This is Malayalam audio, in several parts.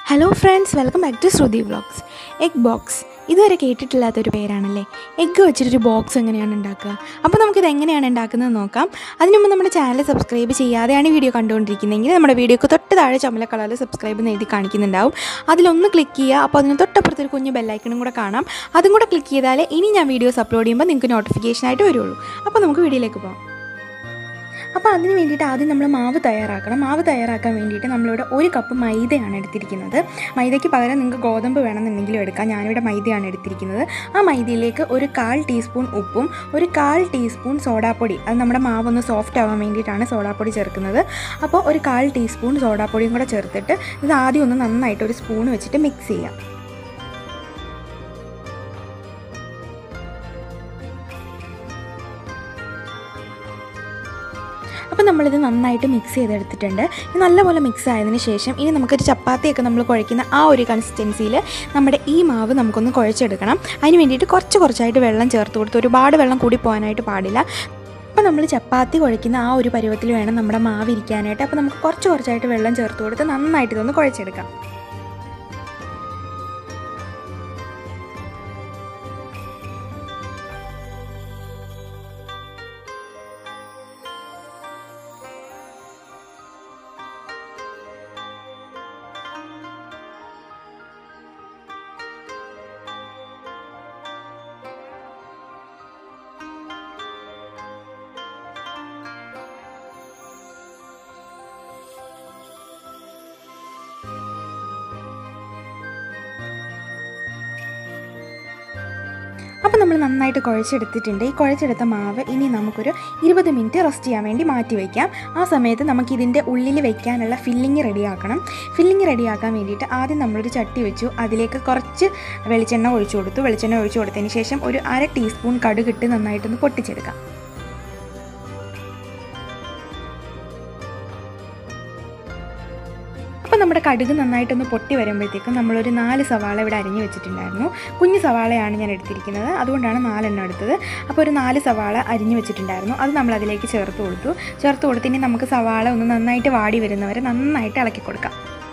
hello friends welcome back to Shruthi vlogs egg box ഇതുവരെ കേട്ടിട്ടില്ലാത്തൊരു പേരാണല്ലേ എഗ്ഗ് വെച്ചിട്ടൊരു ബോക്സ് എങ്ങനെയാണ് ഉണ്ടാക്കുക അപ്പോൾ നമുക്കിത് എങ്ങനെയാണ് ഉണ്ടാക്കുന്നത് നോക്കാം അതിന് മുമ്പ് നമ്മുടെ ചാനൽ സബ്സ്ക്രൈബ് ചെയ്യാതെയാണ് ഈ വീഡിയോ കണ്ടുകൊണ്ടിരിക്കുന്നതെങ്കിൽ നമ്മുടെ വീഡിയോക്ക് തൊട്ട് താഴെ ചുമല കളറിൽ സബ്സ്ക്രൈബ് എന്ന് എഴുതി കാണിക്കുന്നുണ്ടാവും അതിലൊന്ന് ക്ലിക്ക് ചെയ്യുക അപ്പോൾ അതിന് തൊട്ടപ്പുറത്തൊരു കുഞ്ഞ് ബെല്ലൈക്കണും കൂടെ കാണാം അതും കൂടെ ക്ലിക്ക് ചെയ്താലേ ഇനി ഞാൻ വീഡിയോസ് അപ്ലോഡ് ചെയ്യുമ്പോൾ നിങ്ങൾക്ക് നോട്ടിഫിക്കേഷനായിട്ട് വരുള്ളൂ അപ്പോൾ നമുക്ക് വീഡിയോയിലേക്ക് പോകാം അപ്പോൾ അതിന് വേണ്ടിയിട്ട് ആദ്യം നമ്മൾ മാവ് തയ്യാറാക്കണം മാവ് തയ്യാറാക്കാൻ വേണ്ടിയിട്ട് നമ്മളിവിടെ ഒരു കപ്പ് മൈദയാണ് എടുത്തിരിക്കുന്നത് മൈദയ്ക്ക് പകരം നിങ്ങൾക്ക് ഗോതമ്പ് വേണമെന്നുണ്ടെങ്കിലും എടുക്കാം ഞാനിവിടെ മൈദയാണ് എടുത്തിരിക്കുന്നത് ആ മൈദയിലേക്ക് ഒരു കാൽ ടീസ്പൂൺ ഉപ്പും ഒരു കാൽ ടീസ്പൂൺ സോഡാപ്പൊടി അത് നമ്മുടെ മാവൊന്ന് സോഫ്റ്റ് ആവാൻ വേണ്ടിയിട്ടാണ് സോഡാപ്പൊടി ചേർക്കുന്നത് അപ്പോൾ ഒരു കാൽ ടീസ്പൂൺ സോഡാപ്പൊടിയും കൂടെ ചേർത്തിട്ട് ഇത് ആദ്യം ഒന്ന് നന്നായിട്ട് ഒരു സ്പൂൺ വെച്ചിട്ട് മിക്സ് ചെയ്യാം അപ്പോൾ നമ്മളിത് നന്നായിട്ട് മിക്സ് ചെയ്തെടുത്തിട്ടുണ്ട് ഇത് നല്ലപോലെ മിക്സ് ആയതിന് ശേഷം ഇനി നമുക്കൊരു ചപ്പാത്തിയൊക്കെ നമ്മൾ കുഴയ്ക്കുന്ന ആ ഒരു കൺസിസ്റ്റൻസിയിൽ നമ്മുടെ ഈ മാവ് നമുക്കൊന്ന് കുഴച്ചെടുക്കണം അതിന് വേണ്ടിയിട്ട് കുറച്ച് കുറച്ചായിട്ട് വെള്ളം ചേർത്ത് കൊടുത്ത് ഒരുപാട് വെള്ളം കൂടി പോകാനായിട്ട് പാടില്ല അപ്പോൾ നമ്മൾ ചപ്പാത്തി കുഴയ്ക്കുന്ന ആ ഒരു പരുവത്തിൽ വേണം നമ്മുടെ മാവ് ഇരിക്കാനായിട്ട് അപ്പോൾ നമുക്ക് കുറച്ച് കുറച്ചായിട്ട് വെള്ളം ചേർത്ത് കൊടുത്ത് നന്നായിട്ട് ഇതൊന്ന് കുഴച്ചെടുക്കാം അപ്പോൾ നമ്മൾ നന്നായിട്ട് കുഴച്ചെടുത്തിട്ടുണ്ട് ഈ കുഴച്ചെടുത്ത മാവ് ഇനി നമുക്കൊരു ഇരുപത് മിനിറ്റ് റെസ്റ്റ് ചെയ്യാൻ വേണ്ടി മാറ്റി വയ്ക്കാം ആ സമയത്ത് നമുക്ക് ഇതിൻ്റെ ഉള്ളിൽ വെക്കാനുള്ള ഫില്ലിങ് റെഡിയാക്കണം ഫില്ലിങ് റെഡിയാക്കാൻ വേണ്ടിയിട്ട് ആദ്യം നമ്മളൊരു ചട്ടി വെച്ചു അതിലേക്ക് കുറച്ച് വെളിച്ചെണ്ണ ഒഴിച്ചു കൊടുത്തു വെളിച്ചെണ്ണ ഒഴിച്ചു കൊടുത്തതിന് ശേഷം ഒരു അര ടീസ്പൂൺ കടുകിട്ട് നന്നായിട്ടൊന്ന് പൊട്ടിച്ചെടുക്കാം അപ്പോൾ നമ്മുടെ കടുക് നന്നായിട്ടൊന്ന് പൊട്ടി വരുമ്പോഴത്തേക്കും നമ്മളൊരു നാല് സവാള ഇവിടെ അരിഞ്ഞു വെച്ചിട്ടുണ്ടായിരുന്നു കുഞ്ഞു സവാളയാണ് ഞാൻ എടുത്തിരിക്കുന്നത് അതുകൊണ്ടാണ് നാലെണ്ണം എടുത്തത് അപ്പോൾ ഒരു നാല് സവാള അരിഞ്ഞു വെച്ചിട്ടുണ്ടായിരുന്നു അത് നമ്മൾ അതിലേക്ക് ചേർത്ത് കൊടുത്തു ചേർത്ത് കൊടുത്തിനി നമുക്ക് സവാള ഒന്ന് നന്നായിട്ട് വാടി വരുന്നവരെ നന്നായിട്ട് ഇളക്കി കൊടുക്കാം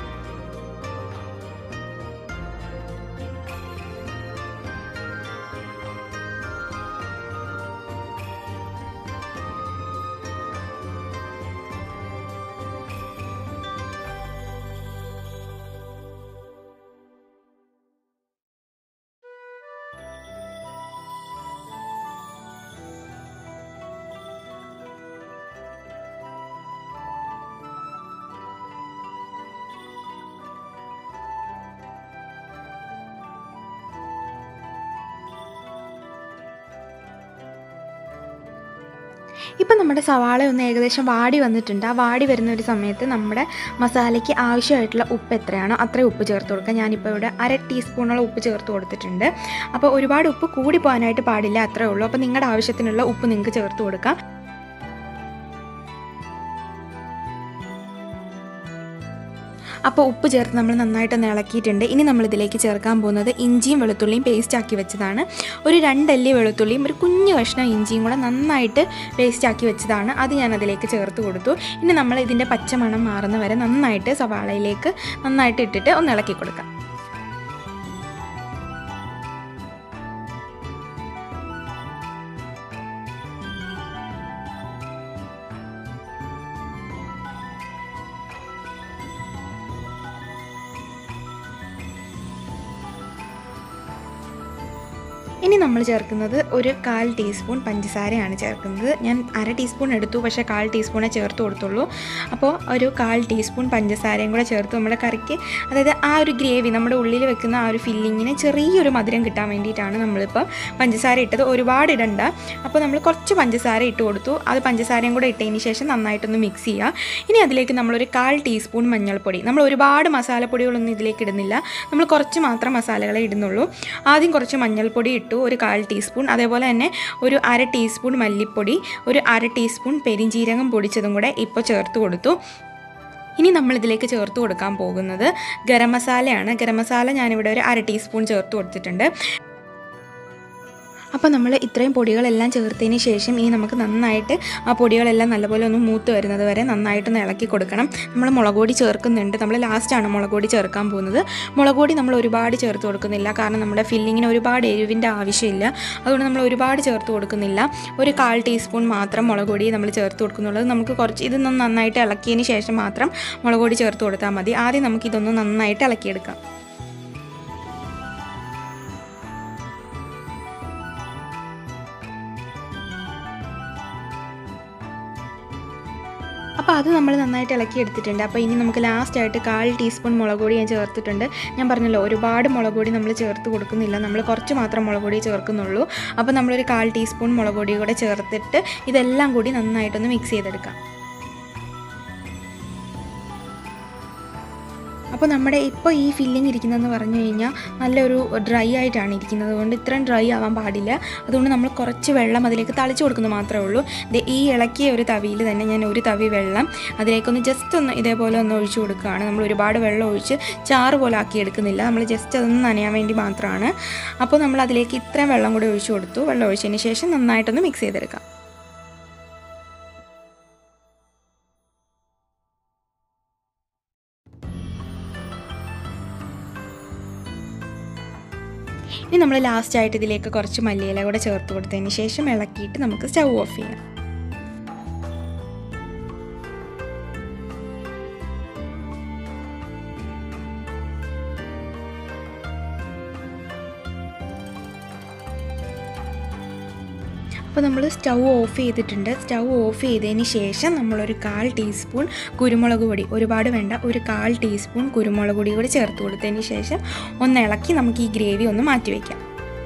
ഇപ്പം നമ്മുടെ സവാള ഒന്ന് ഏകദേശം വാടി വന്നിട്ടുണ്ട് ആ വാടി വരുന്ന ഒരു സമയത്ത് നമ്മുടെ മസാലയ്ക്ക് ആവശ്യമായിട്ടുള്ള ഉപ്പ് എത്രയാണോ അത്രയും ഉപ്പ് ചേർത്ത് കൊടുക്കുക ഞാനിപ്പോൾ ഇവിടെ അര ടീസ്പൂണോളം ഉപ്പ് ചേർത്ത് കൊടുത്തിട്ടുണ്ട് അപ്പോൾ ഒരുപാട് ഉപ്പ് കൂടി പോകാനായിട്ട് പാടില്ല അത്രേ ഉള്ളൂ അപ്പോൾ നിങ്ങളുടെ ആവശ്യത്തിനുള്ള ഉപ്പ് നിങ്ങൾക്ക് ചേർത്ത് കൊടുക്കാം അപ്പോൾ ഉപ്പ് ചേർത്ത് നമ്മൾ നന്നായിട്ടൊന്ന് ഇളക്കിയിട്ടുണ്ട് ഇനി നമ്മൾ ഇതിലേക്ക് ചേർക്കാൻ പോകുന്നത് ഇഞ്ചിയും വെളുത്തുള്ളിയും പേസ്റ്റ് ആക്കി വെച്ചതാണ് ഒരു രണ്ടല്ലി വെളുത്തുള്ളിയും ഒരു കുഞ്ഞു കഷ്ണം ഇഞ്ചിയും കൂടെ നന്നായിട്ട് പേസ്റ്റ് ആക്കി വെച്ചതാണ് അത് ഞാൻ അതിലേക്ക് ചേർത്ത് കൊടുത്തു ഇനി നമ്മൾ ഇതിൻ്റെ പച്ചമണം മാറുന്ന വരെ നന്നായിട്ട് സവാളയിലേക്ക് നന്നായിട്ട് ഇട്ടിട്ട് ഒന്ന് ഇളക്കി കൊടുക്കാം ഇനി നമ്മൾ ചേർക്കുന്നത് ഒരു കാൽ ടീസ്പൂൺ പഞ്ചസാരയാണ് ചേർക്കുന്നത് ഞാൻ അര ടീസ്പൂൺ എടുത്തു പക്ഷേ കാൽ ടീസ്പൂണേ ചേർത്ത് കൊടുത്തുള്ളൂ അപ്പോൾ ഒരു കാൽ ടീസ്പൂൺ പഞ്ചസാരയും കൂടെ ചേർത്ത് നമ്മുടെ കറിക്ക് അതായത് ആ ഒരു ഗ്രേവി നമ്മുടെ ഉള്ളിൽ വെക്കുന്ന ആ ഒരു ഫില്ലിങ്ങിന് ചെറിയൊരു മധുരം കിട്ടാൻ വേണ്ടിയിട്ടാണ് നമ്മളിപ്പോൾ പഞ്ചസാര ഇട്ടത് ഒരുപാട് ഇടണ്ട അപ്പോൾ നമ്മൾ കുറച്ച് പഞ്ചസാര ഇട്ട് കൊടുത്തു അത് പഞ്ചസാരയും കൂടെ ഇട്ടതിന് ശേഷം നന്നായിട്ടൊന്ന് മിക്സ് ചെയ്യുക ഇനി അതിലേക്ക് നമ്മളൊരു കാൽ ടീസ്പൂൺ മഞ്ഞൾപ്പൊടി നമ്മൾ ഒരുപാട് മസാലപ്പൊടികളൊന്നും ഇതിലേക്ക് ഇടുന്നില്ല നമ്മൾ കുറച്ച് മാത്രം മസാലകളെ ഇടുന്നുള്ളൂ ആദ്യം കുറച്ച് മഞ്ഞൾപ്പൊടി ഇട്ടു ഒരു കാൽ ടീസ്പൂൺ അതേപോലെ തന്നെ ഒരു അര ടീസ്പൂൺ മല്ലിപ്പൊടി ഒരു അര ടീസ്പൂൺ പെരിഞ്ജീരകം പൊടിച്ചതും കൂടെ ഇപ്പോൾ ചേർത്ത് കൊടുത്തു ഇനി നമ്മൾ ഇതിലേക്ക് ചേർത്ത് കൊടുക്കാൻ പോകുന്നത് ഗരം മസാലയാണ് ഗരം മസാല ഞാനിവിടെ ഒരു അര ടീസ്പൂൺ ചേർത്ത് കൊടുത്തിട്ടുണ്ട് അപ്പോൾ നമ്മൾ ഇത്രയും പൊടികളെല്ലാം ചേർത്തതിന് ശേഷം ഇനി നമുക്ക് നന്നായിട്ട് ആ പൊടികളെല്ലാം നല്ലപോലെ ഒന്ന് മൂത്ത് വരുന്നത് വരെ നന്നായിട്ടൊന്ന് ഇളക്കി കൊടുക്കണം നമ്മൾ മുളക് പൊടി ചേർക്കുന്നുണ്ട് നമ്മൾ ലാസ്റ്റാണ് മുളക് പൊടി ചേർക്കാൻ പോകുന്നത് മുളക് പൊടി നമ്മൾ ഒരുപാട് ചേർത്ത് കൊടുക്കുന്നില്ല കാരണം നമ്മുടെ ഫില്ലിങ്ങിന് ഒരുപാട് എരിവിൻ്റെ ആവശ്യമില്ല അതുകൊണ്ട് നമ്മൾ ഒരുപാട് ചേർത്ത് കൊടുക്കുന്നില്ല ഒരു കാൽ ടീസ്പൂൺ മാത്രം മുളക് പൊടി നമ്മൾ ചേർത്ത് കൊടുക്കുന്നുള്ളൂ നമുക്ക് കുറച്ച് ഇതൊന്ന് നന്നായിട്ട് ഇളക്കിയതിന് ശേഷം മാത്രം മുളക് പൊടി ചേർത്ത് കൊടുത്താൽ മതി ആദ്യം നമുക്കിതൊന്ന് നന്നായിട്ട് ഇളക്കിയെടുക്കാം അപ്പോൾ അത് നമ്മൾ നന്നായിട്ട് ഇളക്കി എടുത്തിട്ടുണ്ട് അപ്പോൾ ഇനി നമുക്ക് ലാസ്റ്റായിട്ട് കാൽ ടീസ്പൂൺ മുളക് പൊടി ഞാൻ ചേർത്തിട്ടുണ്ട് ഞാൻ പറഞ്ഞല്ലോ ഒരുപാട് മുളക് പൊടി നമ്മൾ ചേർത്ത് കൊടുക്കുന്നില്ല നമ്മൾ കുറച്ച് മാത്രം മുളക് പൊടി ചേർക്കുന്നുള്ളൂ അപ്പോൾ നമ്മളൊരു കാൽ ടീസ്പൂൺ മുളക് പൊടി കൂടെ ചേർത്തിട്ട് ഇതെല്ലാം കൂടി നന്നായിട്ടൊന്ന് മിക്സ് ചെയ്തെടുക്കാം അപ്പോൾ നമ്മുടെ ഇപ്പോൾ ഈ ഫില്ലിംഗ് ഇരിക്കുന്നതെന്ന് പറഞ്ഞു കഴിഞ്ഞാൽ നല്ലൊരു ഡ്രൈ ആയിട്ടാണ് ഇരിക്കുന്നത് അതുകൊണ്ട് ഇത്രയും ഡ്രൈ ആവാൻ പാടില്ല അതുകൊണ്ട് നമ്മൾ കുറച്ച് വെള്ളം അതിലേക്ക് തളിച്ച് കൊടുക്കുന്നത് മാത്രമേ ഉള്ളൂ ദേ ഈ ഇളക്കിയ ഒരു തവിയിൽ തന്നെ ഞാൻ ഒരു തവി വെള്ളം അതിലേക്കൊന്ന് ജസ്റ്റ് ഒന്ന് ഇതേപോലെ ഒന്ന് ഒഴിച്ചു കൊടുക്കുകയാണ് നമ്മൾ ഒരുപാട് വെള്ളം ഒഴിച്ച് ചാറ് പോലെ ആക്കി എടുക്കുന്നില്ല നമ്മൾ ജസ്റ്റ് അതൊന്ന് നനയാൻ വേണ്ടി മാത്രമാണ് അപ്പോൾ നമ്മൾ അതിലേക്ക് ഇത്രയും വെള്ളം കൂടി ഒഴിച്ചു കൊടുത്തു വെള്ളം ഒഴിച്ചതിന് ശേഷം നന്നായിട്ടൊന്ന് മിക്സ് ചെയ്തെടുക്കാം ഇനി നമ്മൾ ലാസ്റ്റായിട്ട് ഇതിലേക്ക് കുറച്ച് മല്ലിയില കൂടെ ചേർത്ത് കൊടുത്തതിന് ശേഷം ഇളക്കിയിട്ട് നമുക്ക് സ്റ്റൗ ഓഫ് ചെയ്യാം അപ്പോൾ നമ്മൾ സ്റ്റൗ ഓഫ് ചെയ്തിട്ടുണ്ട് സ്റ്റൗ ഓഫ് ചെയ്തതിന് ശേഷം നമ്മളൊരു കാൽ ടീസ്പൂൺ കുരുമുളക് പൊടി ഒരുപാട് വേണ്ട ഒരു കാൽ ടീസ്പൂൺ കുരുമുളക് പൊടി കൂടി ചേർത്ത് കൊടുത്തതിന് ശേഷം ഒന്ന് ഇളക്കി നമുക്ക് ഈ ഗ്രേവി ഒന്ന് മാറ്റി വയ്ക്കാം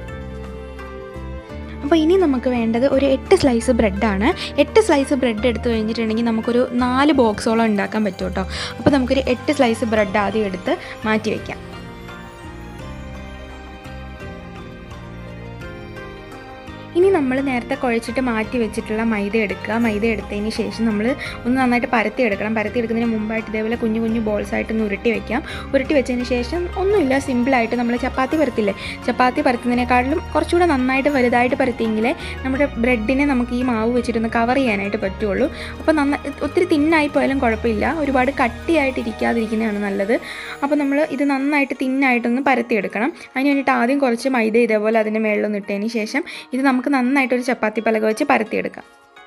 അപ്പോൾ ഇനി നമുക്ക് വേണ്ടത് ഒരു എട്ട് സ്ലൈസ് ബ്രെഡാണ് എട്ട് സ്ലൈസ് ബ്രെഡ് എടുത്തു കഴിഞ്ഞിട്ടുണ്ടെങ്കിൽ നമുക്കൊരു നാല് ബോക്സോളം ഉണ്ടാക്കാൻ പറ്റും കേട്ടോ അപ്പോൾ നമുക്കൊരു എട്ട് സ്ലൈസ് ബ്രെഡ് ആദ്യം എടുത്ത് മാറ്റി വയ്ക്കാം ഇനി നമ്മൾ നേരത്തെ കുഴച്ചിട്ട് മാറ്റി വെച്ചിട്ടുള്ള മൈദ എടുക്കുക മൈദ എടുത്തതിന് ശേഷം നമ്മൾ ഒന്ന് നന്നായിട്ട് പരത്തി എടുക്കണം പരത്തി എടുക്കുന്നതിന് മുമ്പായിട്ട് ഇതേപോലെ കുഞ്ഞു കുഞ്ഞു ബോൾസ് ആയിട്ട് ഒന്ന് ഉരുട്ടി വെക്കാം ഉരുട്ടി വെച്ചതിന് ശേഷം ഒന്നുമില്ല സിമ്പിളായിട്ട് നമ്മൾ ചപ്പാത്തി പരത്തില്ലേ ചപ്പാത്തി പരത്തുന്നതിനേക്കാളും കുറച്ചുകൂടെ നന്നായിട്ട് വലുതായിട്ട് പരത്തിയെങ്കിലേ നമ്മുടെ ബ്രെഡിനെ നമുക്ക് ഈ മാവ് വെച്ചിട്ടൊന്ന് കവർ ചെയ്യാനായിട്ട് പറ്റുള്ളൂ അപ്പോൾ നന്നായി ഒത്തിരി തിന്നായി പോയാലും കുഴപ്പമില്ല ഒരുപാട് കട്ടിയായിട്ട് ഇരിക്കാതിരിക്കുന്നതാണ് നല്ലത് അപ്പോൾ നമ്മൾ ഇത് നന്നായിട്ട് തിന്നായിട്ടൊന്ന് പരത്തിയെടുക്കണം അതിന് വേണ്ടിയിട്ട് ആദ്യം കുറച്ച് മൈദ ഇതേപോലെ അതിൻ്റെ മുകളിലൊന്ന് ഇട്ടതിന് ശേഷം ഇത് നമുക്ക് നന്നായിട്ടൊരു ചപ്പാത്തി പലക വെച്ച് പരത്തിയെടുക്കാം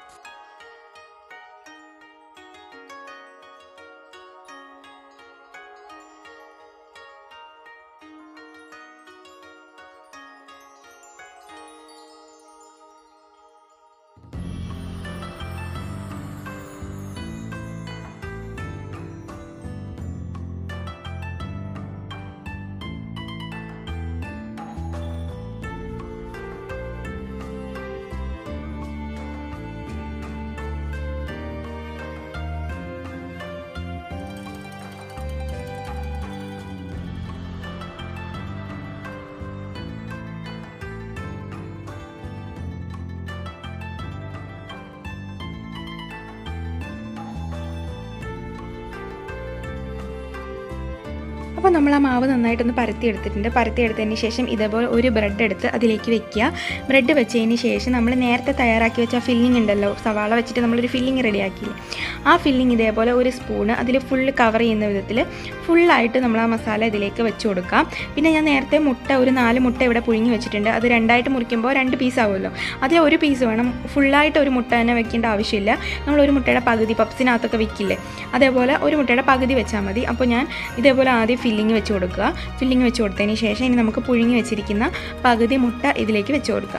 അപ്പോൾ നമ്മൾ ആ മാവ് നന്നായിട്ടൊന്ന് പരത്തി എടുത്തിട്ടുണ്ട് പരത്തി എടുത്തതിന് ശേഷം ഇതേപോലെ ഒരു ബ്രെഡ് എടുത്ത് അതിലേക്ക് വെക്കുക ബ്രെഡ് വെച്ചതിന് ശേഷം നമ്മൾ നേരത്തെ തയ്യാറാക്കി വെച്ച ഫില്ലിംഗ് ഉണ്ടല്ലോ സവാള വെച്ചിട്ട് നമ്മളൊരു ഫില്ലിംഗ് റെഡിയാക്കിയില്ലേ ആ ഫില്ലിംഗ് ഇതേപോലെ ഒരു സ്പൂണ് അതിൽ ഫുള്ള് കവർ ചെയ്യുന്ന വിധത്തിൽ ഫുള്ളായിട്ട് നമ്മൾ ആ മസാല ഇതിലേക്ക് വെച്ച് കൊടുക്കാം പിന്നെ ഞാൻ നേരത്തെ മുട്ട ഒരു നാല് മുട്ട ഇവിടെ പുഴുങ്ങി വെച്ചിട്ടുണ്ട് അത് രണ്ടായിട്ട് മുറിക്കുമ്പോൾ രണ്ട് പീസ് ആവുമല്ലോ അതിൽ ഒരു പീസ് വേണം ഫുള്ളായിട്ട് ഒരു മുട്ട തന്നെ വെക്കേണ്ട ആവശ്യമില്ല നമ്മൾ ഒരു മുട്ടയുടെ പകുതി പപ്സിനകത്തൊക്കെ വെക്കില്ലേ അതേപോലെ ഒരു മുട്ടയുടെ പകുതി വെച്ചാൽ മതി അപ്പോൾ ഞാൻ ഇതേപോലെ ആദ്യം ഫില്ലിങ് വെച്ച് കൊടുക്കുക ഫില്ലിങ് വെച്ച് കൊടുത്തതിന് ശേഷം ഇനി നമുക്ക് പുഴുങ്ങി വെച്ചിരിക്കുന്ന പകുതി മുട്ട ഇതിലേക്ക് വെച്ച് കൊടുക്കുക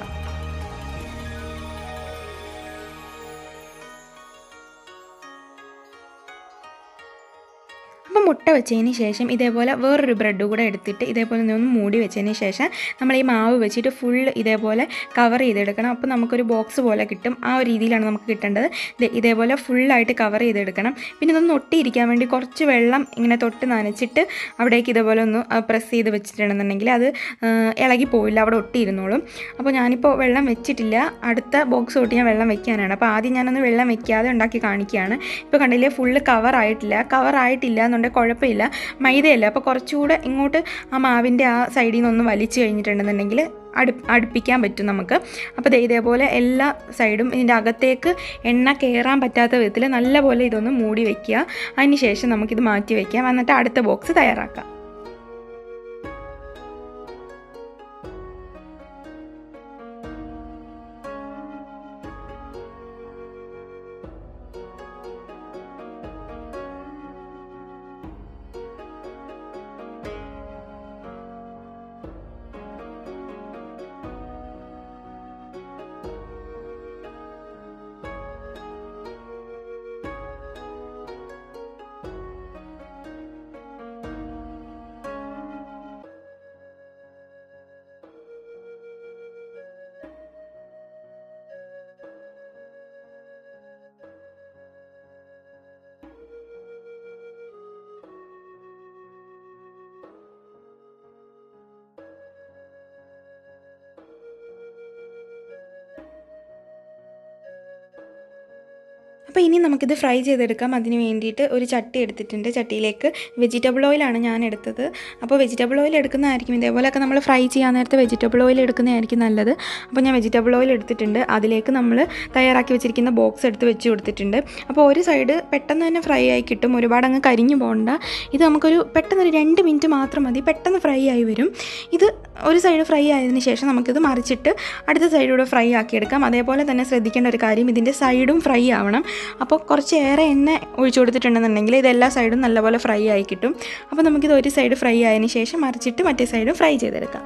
അപ്പോൾ മുട്ട വെച്ചതിന് ശേഷം ഇതേപോലെ വേറൊരു ബ്രെഡ് കൂടെ എടുത്തിട്ട് ഇതേപോലെ ഒന്ന് മൂടി വെച്ചതിന് ശേഷം നമ്മൾ ഈ മാവ് വെച്ചിട്ട് ഫുൾ ഇതേപോലെ കവർ ചെയ്തെടുക്കണം അപ്പോൾ നമുക്കൊരു ബോക്സ് പോലെ കിട്ടും ആ ഒരു രീതിയിലാണ് നമുക്ക് കിട്ടേണ്ടത് ദേ ഇതേപോലെ ഫുള്ളായിട്ട് കവർ ചെയ്തെടുക്കണം പിന്നെ ഇതൊന്ന് ഒട്ടിയിരിക്കാൻ വേണ്ടി കുറച്ച് വെള്ളം ഇങ്ങനെ തൊട്ട് നനച്ചിട്ട് അവിടേക്ക് ഇതേപോലെ ഒന്ന് പ്രസ് ചെയ്ത് വെച്ചിട്ടുണ്ടെന്നുണ്ടെങ്കിൽ അത് ആ, ഇളകി പോവില്ല അവിടെ ഒട്ടിയിരുന്നോളും അപ്പോൾ ഞാനിപ്പോൾ വെള്ളം വെച്ചിട്ടില്ല അടുത്ത ബോക്സ് തൊട്ട് ഞാൻ വെള്ളം വെക്കാനാണ് അപ്പോൾ ആദ്യം ഞാനൊന്ന് വെള്ളം വെക്കാതെ ഉണ്ടാക്കി കാണിക്കുകയാണ് ഇപ്പോൾ കണ്ടില്ലേ ഫുള്ള് കവർ ആയിട്ടില്ല കവർ ആയിട്ടില്ല എന്നുണ്ടെങ്കിൽ കുഴപ്പമില്ല മൈദയല്ല അപ്പോൾ കുറച്ചുകൂടെ ഇങ്ങോട്ട് ആ മാവിൻ്റെ ആ സൈഡിൽ നിന്ന് ഒന്ന് വലിച്ചു കഴിഞ്ഞിട്ടുണ്ടെന്നുണ്ടെങ്കിൽ അടു അടുപ്പിക്കാൻ പറ്റും നമുക്ക് അപ്പോൾ ദേ ഇതേപോലെ എല്ലാ സൈഡും ഇതിൻ്റെ അകത്തേക്ക് എണ്ണ കയറാൻ പറ്റാത്ത വിധത്തിൽ നല്ലപോലെ ഇതൊന്ന് മൂടി വയ്ക്കുക അതിന് ശേഷം നമുക്കിത് മാറ്റി വയ്ക്കാം എന്നിട്ട് അടുത്ത ബോക്സ് തയ്യാറാക്കാം അപ്പോൾ ഇനി നമുക്കിത് ഫ്രൈ ചെയ്തെടുക്കാം അതിന് വേണ്ടിയിട്ട് ഒരു ചട്ടി എടുത്തിട്ടുണ്ട് ചട്ടിയിലേക്ക് വെജിറ്റബിൾ ഓയിലാണ് ഞാൻ എടുത്തത് അപ്പോൾ വെജിറ്റബിൾ ഓയിൽ എടുക്കുന്നതായിരിക്കും ഇതേപോലെയൊക്കെ നമ്മൾ ഫ്രൈ ചെയ്യാൻ നേരത്തെ വെജിറ്റബിൾ ഓയിൽ എടുക്കുന്നതായിരിക്കും നല്ലത് അപ്പോൾ ഞാൻ വെജിറ്റബിൾ ഓയിൽ എടുത്തിട്ടുണ്ട് അതിലേക്ക് നമ്മൾ തയ്യാറാക്കി വെച്ചിരിക്കുന്ന ബോക്സ് എടുത്ത് വെച്ച് കൊടുത്തിട്ടുണ്ട് അപ്പോൾ ഒരു സൈഡ് പെട്ടെന്ന് തന്നെ ഫ്രൈ ആയി കിട്ടും ഒരുപാട് അങ്ങ് കരിഞ്ഞു പോകണ്ട ഇത് നമുക്കൊരു പെട്ടെന്ന് ഒരു രണ്ട് മിനിറ്റ് മാത്രം മതി പെട്ടെന്ന് ഫ്രൈ ആയി വരും ഇത് ഒരു സൈഡ് ഫ്രൈ ആയതിനു ശേഷം നമുക്കിത് മറിച്ചിട്ട് അടുത്ത സൈഡൂടെ ഫ്രൈ ആക്കിയെടുക്കാം അതേപോലെ തന്നെ ശ്രദ്ധിക്കേണ്ട ഒരു കാര്യം ഇതിൻ്റെ സൈഡും ഫ്രൈ ആവണം അപ്പോൾ കുറച്ച് ഏറെ എണ്ണ ഒഴിച്ചു കൊടുത്തിട്ടുണ്ടെന്നുണ്ടെങ്കിൽ ഇത് എല്ലാ സൈഡും നല്ലപോലെ ഫ്രൈ ആയി കിട്ടും അപ്പോൾ നമുക്കിത് ഒരു സൈഡ് ഫ്രൈ ആയതിനു ശേഷം മറിച്ചിട്ട് മറ്റേ സൈഡും ഫ്രൈ ചെയ്തെടുക്കാം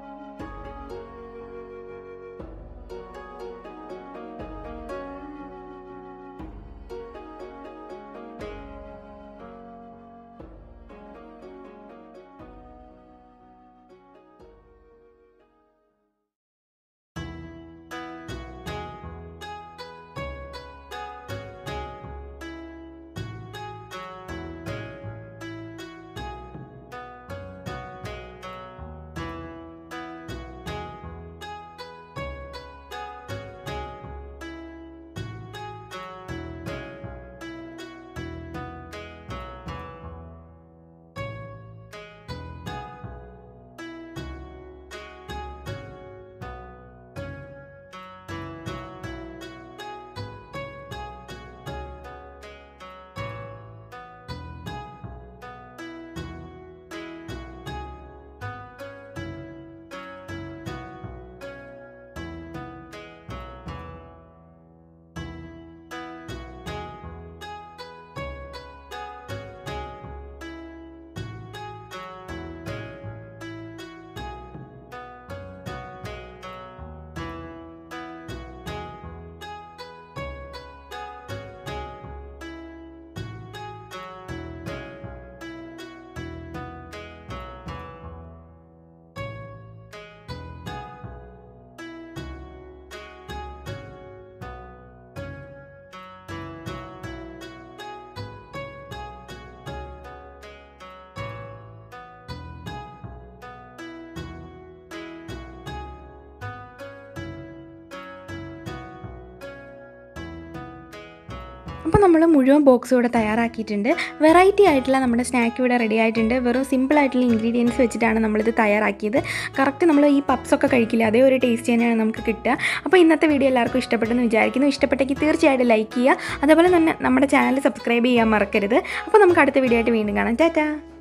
അപ്പോൾ നമ്മൾ മുഴുവൻ ബോക്സ് ഇവിടെ തയ്യാറാക്കിയിട്ടുണ്ട് വെറൈറ്റി ആയിട്ടുള്ള നമ്മുടെ സ്നാക്ക് ഇവിടെ റെഡി ആയിട്ടുണ്ട് വെറും സിമ്പിൾ ആയിട്ടുള്ള ഇൻഗ്രീഡിയൻസ് വെച്ചിട്ടാണ് നമ്മളിത് തയ്യാറാക്കിയത് കറക്റ്റ് നമ്മൾ ഈ പപ്സ് ഒക്കെ കഴിക്കില്ല അതേ ഒരു ടേസ്റ്റ് തന്നെയാണ് നമുക്ക് കിട്ടുക അപ്പോൾ ഇന്നത്തെ വീഡിയോ എല്ലാവർക്കും ഇഷ്ടപ്പെട്ടെന്ന് വിചാരിക്കുന്നു ഇഷ്ടപ്പെട്ടെങ്കിൽ തീർച്ചയായിട്ടും ലൈക്ക് ചെയ്യുക അതേപോലെ തന്നെ നമ്മുടെ ചാനൽ സബ്സ്ക്രൈബ് ചെയ്യാൻ മറക്കരുത് അപ്പോൾ നമുക്ക് അടുത്ത വീഡിയോ ആയിട്ട് വീണ്ടും കാണാം ടാറ്റാ